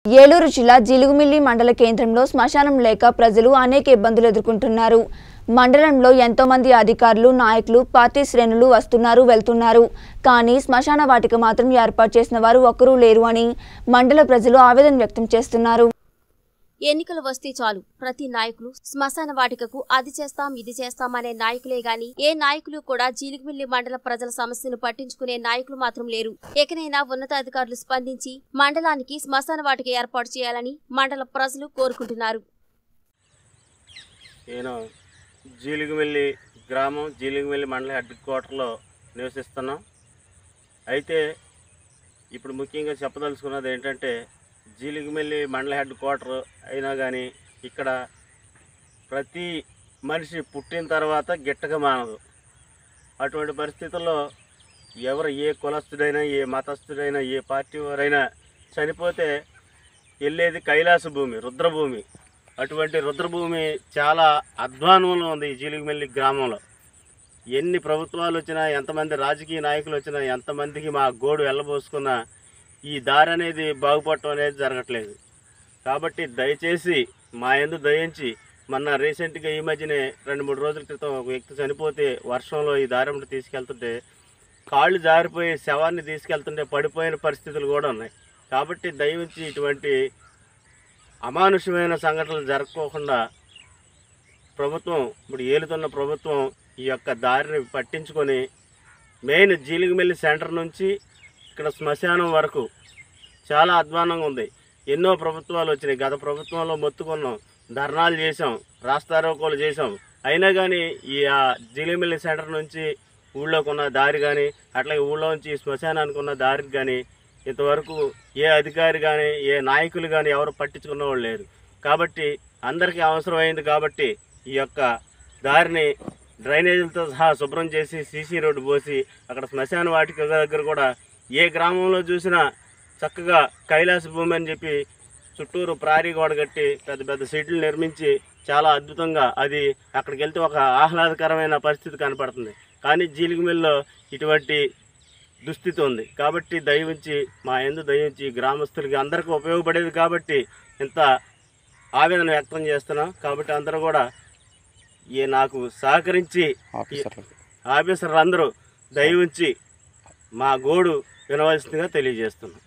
ఏలూరు జిల్లా జిలుగుమిల్లి మండల కేంద్రంలో శ్మశానం లేక ప్రజలు అనేక ఇబ్బందులు ఎదుర్కొంటున్నారు మండలంలో ఎంతో మంది అధికారులు నాయకులు పార్టీ శ్రేణులు వస్తున్నారు వెళ్తున్నారు కానీ శ్మశాన వాటిక మాత్రం ఏర్పాటు చేసిన వారు ఒక్కరూ లేరు అని మండల ప్రజలు ఆవేదన వ్యక్తం చేస్తున్నారు ఎన్నికలు వస్తే చాలు ప్రతి నాయకులు శ్మశాన వాటికకు అది చేస్తాం ఇది చేస్తాం అనే నాయకులే గాని ఏ నాయకులు కూడా జీలిగిమిల్లి మండల ప్రజల సమస్యను పట్టించుకునే నాయకులు మాత్రం లేరు ఎకనైనా ఉన్నతాధికారులు స్పందించి మండలానికి శ్మశాన వాటిక ఏర్పాటు చేయాలని మండల ప్రజలు కోరుకుంటున్నారు నేను జీలిగిమెల్లి గ్రామం జీలిగిమెల్లి మండల హెడ్ క్వార్టర్లో నివసిస్తున్నాం అయితే ఇప్పుడు ముఖ్యంగా చెప్పదలుచుకున్నది ఏంటంటే జీలిగిమెల్లి మండల హెడ్ క్వార్టర్ అయినా కానీ ఇక్కడ ప్రతి మనిషి పుట్టిన తర్వాత గిట్టక మానదు అటువంటి పరిస్థితుల్లో ఎవరు ఏ కులస్తుడైనా ఏ మతస్థుడైనా ఏ పార్టీ వారైనా చనిపోతే వెళ్ళేది కైలాస భూమి రుద్రభూమి అటువంటి రుద్రభూమి చాలా అధ్వానంలో ఉంది ఈ జీలిగిమెల్లి గ్రామంలో ఎన్ని ప్రభుత్వాలు వచ్చినా ఎంతమంది రాజకీయ నాయకులు వచ్చినా ఎంతమందికి మా గోడు వెళ్ళబోసుకున్నా ఈ దారి అనేది బాగుపడటం అనేది జరగట్లేదు కాబట్టి దయచేసి మా ఎందు దయించి మొన్న రీసెంట్గా ఈ మధ్యనే రెండు మూడు రోజుల క్రితం ఒక వ్యక్తి చనిపోతే వర్షంలో ఈ దారి వెంట తీసుకెళ్తుంటే కాళ్ళు జారిపోయి శవాన్ని తీసుకెళ్తుంటే పడిపోయిన పరిస్థితులు కూడా ఉన్నాయి కాబట్టి దయవుంచి ఇటువంటి అమానుషమైన సంఘటనలు జరగకోకుండా ప్రభుత్వం ఇప్పుడు ఏలుతున్న ప్రభుత్వం ఈ యొక్క దారిని పట్టించుకొని మెయిన్ జీలిగిమెల్లి సెంటర్ నుంచి ఇక్కడ శ్మశానం వరకు చాలా అధ్వానంగా ఉంది ఎన్నో ప్రభుత్వాలు వచ్చినాయి గత ప్రభుత్వంలో మొత్తుకున్నాం ధర్నాలు చేసాం రాస్తారోకోలు చేసాం అయినా కానీ ఈ ఆ జీలిమిల్లి సెంటర్ నుంచి ఊళ్ళోకి ఉన్న దారి కానీ అట్లాగే ఊళ్ళో నుంచి శ్మశానానికి ఉన్న దారికి కానీ ఇంతవరకు ఏ అధికారి కానీ ఏ నాయకులు కానీ ఎవరు పట్టించుకున్న వాళ్ళు లేరు కాబట్టి అందరికీ అవసరమైంది కాబట్టి ఈ యొక్క దారిని డ్రైనేజీలతో సహా శుభ్రం చేసి సీసీ రోడ్డు పోసి అక్కడ శ్మశాన వాటిక దగ్గర కూడా ఏ గ్రామంలో చూసినా చక్కగా కైలాస భూమి అని చెప్పి చుట్టూరు ప్రారీ గోడ కట్టి పెద్ద పెద్ద షెడ్లు నిర్మించి చాలా అద్భుతంగా అది అక్కడికి వెళ్తే ఒక ఆహ్లాదకరమైన పరిస్థితి కనపడుతుంది కానీ జీలిగిమిల్లో ఇటువంటి దుస్థితి ఉంది కాబట్టి దయవుంచి మా ఎందు దయవుంచి గ్రామస్తులకి అందరికీ ఉపయోగపడేది కాబట్టి ఇంత ఆవేదన వ్యక్తం చేస్తున్నాం కాబట్టి అందరూ కూడా ఈ నాకు సహకరించి ఆఫీసర్లు అందరూ దయవుంచి మా గోడు వినవలసిందిగా తెలియజేస్తున్నాం